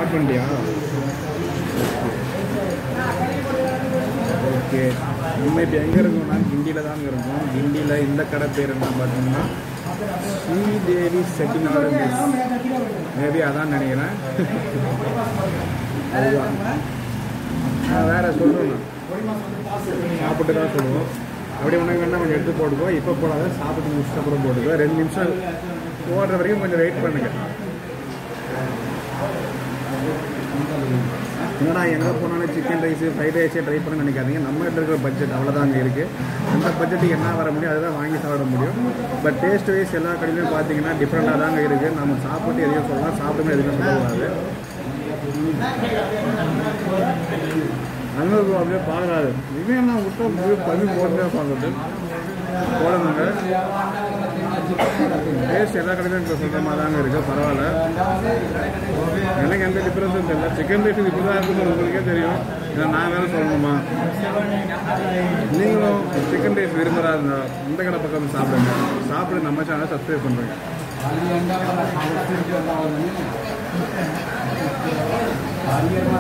start பண்ணிட்டியா okay நம்ம இப்போ எங்கே இருக்கோம்னா கிண்டியில் தான் இருக்கோம் கிண்டியில் இந்த கடை பேர் என்ன பார்த்தீங்கன்னா ஸ்ரீதேவி செட்டிநாடு மெஸ் மேபி அதான் நினைக்கிறேன் அதுதான் நான் வேற சொல்கிறேன் சாப்பிட்டு தான் சொல்லுவோம் அப்படி ஒன்று வேணா கொஞ்சம் எடுத்து போட்டுக்கோ இப்போ போடாத சாப்பிட்டு முடிச்சுட்டு அப்புறம் போட்டுக்கோ ரெண்டு நிமிஷம் போடுற வரைக்கும் கொஞ்சம் வெயிட் பண்ணுங்க என்னடா எங்கே போனாலும் சிக்கன் ரைஸ் ஃப்ரைட் ரைஸே ட்ரை பண்ண நினைக்காதீங்க நம்ம கிட்ட இருக்கிற பட்ஜெட் அவ்வளோதான் அங்கே இருக்குது அந்த பட்ஜெட்டுக்கு என்ன வர முடியும் அதுதான் வாங்கி சாப்பிட முடியும் பட் டேஸ்ட் வைஸ் எல்லா கடையிலையும் பார்த்தீங்கன்னா டிஃப்ரெண்ட்டாக தாங்க இருக்குது நம்ம சாப்பிட்டு எதையும் சொல்லலாம் சாப்பிடுமே எதுவுமே சொல்லக்கூடாது அங்கே அப்படியே பார்க்குறாரு இவன் நான் விட்டா போய் பண்ணி போட்டு பார்க்குறது போடணுங்க டேஸ்ட் எல்லா கடையிலும் இப்போ சொல்கிற மாதிரி தாங்க இருக்குது பரவாயில்ல எனக்கு எந்த டிஃப்ரென்ஸும் தெரியல சிக்கன் ரைஸ் இப்படி தான் இருக்குன்னு உங்களுக்கே தெரியும் இதை நான் வேறு சொல்லணுமா நீங்களும் சிக்கன் ரைஸ் விரும்புகிறா இருந்தால் இந்த கடை பக்கம் வந்து சாப்பிடுங்க சாப்பிட்டு நம்ம சேனலை சப்ஸ்கிரைப் பண்ணுறேங்க அது எந்த